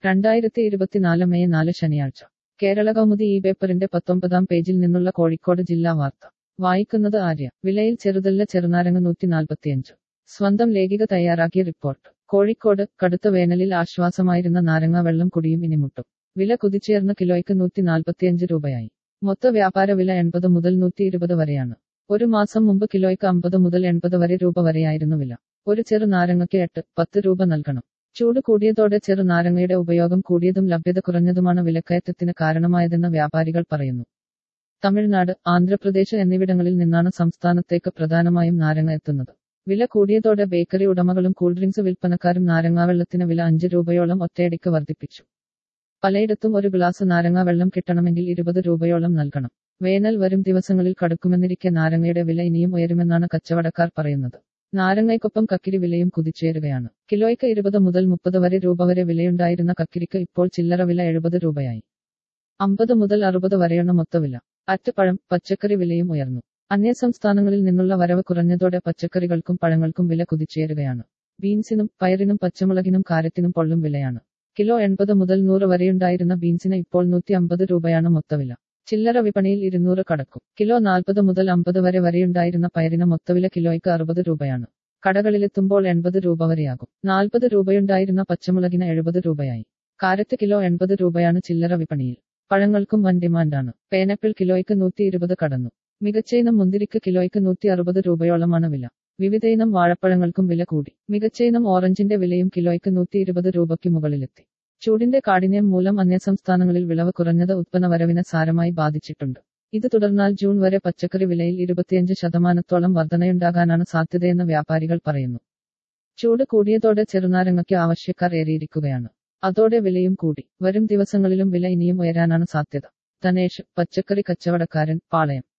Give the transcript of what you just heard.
രണ്ടായിരത്തി ഇരുപത്തിനാല് മെയ് നാല് ശനിയാഴ്ച കേരള കൗമുദി ഈ പേപ്പറിന്റെ പത്തൊമ്പതാം പേജിൽ നിന്നുള്ള കോഴിക്കോട് ജില്ലാ വാർത്ത വായിക്കുന്നത് ആര്യ വിലയിൽ ചെറുതല്ല ചെറുനാരങ്ങ നൂറ്റി നാൽപ്പത്തിയഞ്ച് സ്വന്തം ലേഖിക തയ്യാറാക്കിയ റിപ്പോർട്ട് കോഴിക്കോട് കടുത്ത വേനലിൽ ആശ്വാസമായിരുന്ന നാരങ്ങ വെള്ളം കുടിയും ഇനി മുട്ടും വില കുതിച്ചുയർന്ന കിലോയ്ക്ക് നൂറ്റി നാൽപ്പത്തിയഞ്ച് രൂപയായി മൊത്ത വ്യാപാര വില എൺപത് മുതൽ നൂറ്റി ഇരുപത് വരെയാണ് ഒരു മാസം മുമ്പ് കിലോയ്ക്ക് അമ്പത് മുതൽ എൺപത് വരെ രൂപ വരെയായിരുന്നു വില ഒരു ചെറു നാരങ്ങയ്ക്ക് എട്ട് പത്ത് രൂപ നൽകണം ചൂട് കൂടിയതോടെ ചെറു നാരങ്ങയുടെ ഉപയോഗം കൂടിയതും ലഭ്യത കുറഞ്ഞതുമാണ് വിലക്കയറ്റത്തിന് കാരണമായതെന്ന് വ്യാപാരികൾ പറയുന്നു തമിഴ്നാട് ആന്ധ്രാപ്രദേശ് എന്നിവിടങ്ങളിൽ നിന്നാണ് സംസ്ഥാനത്തേക്ക് പ്രധാനമായും നാരങ്ങ എത്തുന്നത് വില കൂടിയതോടെ ബേക്കറി ഉടമകളും കൂൾഡ്രിങ്ക്സ് വിൽപ്പനക്കാരും നാരങ്ങാവെള്ളത്തിന് വില അഞ്ച് രൂപയോളം ഒറ്റയടിക്ക് വർദ്ധിപ്പിച്ചു പലയിടത്തും ഒരു ഗ്ലാസ് നാരങ്ങ വെള്ളം കിട്ടണമെങ്കിൽ ഇരുപത് രൂപയോളം നൽകണം വേനൽ വരും ദിവസങ്ങളിൽ കടുക്കുമെന്നിരിക്കെ നാരങ്ങയുടെ വില ഇനിയും ഉയരുമെന്നാണ് കച്ചവടക്കാർ പറയുന്നത് നാരങ്ങയ്ക്കൊപ്പം കക്കിരി വിലയും കുതിച്ചുയരുകയാണ് കിലോയ്ക്ക് ഇരുപത് മുതൽ മുപ്പത് വരെ രൂപ വരെ വിലയുണ്ടായിരുന്ന കക്കിരിക്ക് ഇപ്പോൾ ചില്ലറ വില എഴുപത് രൂപയായി അമ്പത് മുതൽ അറുപത് വരെയാണ് മൊത്തവില അറ്റപ്പഴം പച്ചക്കറി വിലയും ഉയർന്നു അന്യസംസ്ഥാനങ്ങളിൽ നിന്നുള്ള വരവ് കുറഞ്ഞതോടെ പച്ചക്കറികൾക്കും പഴങ്ങൾക്കും വില കുതിച്ചുയരുകയാണ് ബീൻസിനും പയറിനും പച്ചമുളകിനും കാരറ്റിനും പൊള്ളും വിലയാണ് കിലോ എൺപത് മുതൽ നൂറ് വരെയുണ്ടായിരുന്ന ബീൻസിന് ഇപ്പോൾ നൂറ്റി അമ്പത് രൂപയാണ് മൊത്തവില ചില്ലറ വിപണിയിൽ ഇരുന്നൂറ് കടക്കും കിലോ നാൽപ്പത് മുതൽ അമ്പത് വരെ വരെയുണ്ടായിരുന്ന പയറിന് മൊത്തവില കിലോയ്ക്ക് അറുപത് രൂപയാണ് കടകളിലെത്തുമ്പോൾ എൺപത് രൂപ വരെയാകും നാൽപ്പത് രൂപയുണ്ടായിരുന്ന പച്ചമുളകിന് എഴുപത് രൂപയായി കാരറ്റ് കിലോ എൺപത് രൂപയാണ് ചില്ലറ വിപണിയിൽ പഴങ്ങൾക്കും വൻ ഡിമാൻഡാണ് പേനപ്പിൾ കിലോയ്ക്ക് നൂറ്റി ഇരുപത് കടന്നു മികച്ചയിനം മുന്തിരിക്ക് കിലോയ്ക്ക് നൂറ്റി അറുപത് രൂപയോളമാണ് വില വിവിധയിനം വാഴപ്പഴങ്ങൾക്കും വില കൂടി മികച്ചയിനം ഓറഞ്ചിന്റെ വിലയും കിലോയ്ക്ക് നൂറ്റി ഇരുപത് രൂപയ്ക്ക് മുകളിലെത്തി ചൂടിന്റെ കാഠിന്യം മൂലം അന്യസംസ്ഥാനങ്ങളിൽ വിളവ് കുറഞ്ഞത് ഉത്പന്നവരവിനെ സാരമായി ബാധിച്ചിട്ടുണ്ട് ഇത് തുടർന്നാൽ ജൂൺ വരെ പച്ചക്കറി വിലയിൽ ഇരുപത്തിയഞ്ച് ശതമാനത്തോളം വർധനയുണ്ടാകാനാണ് സാധ്യതയെന്ന് വ്യാപാരികൾ പറയുന്നു ചൂട് കൂടിയതോടെ ചെറുനാരങ്ങയ്ക്ക് ആവശ്യക്കാർ ഏറിയിരിക്കുകയാണ് അതോടെ വിലയും കൂടി വരും ദിവസങ്ങളിലും വില ഇനിയും ഉയരാനാണ് സാധ്യത ധനേഷ് പച്ചക്കറി കച്ചവടക്കാരൻ പാളയം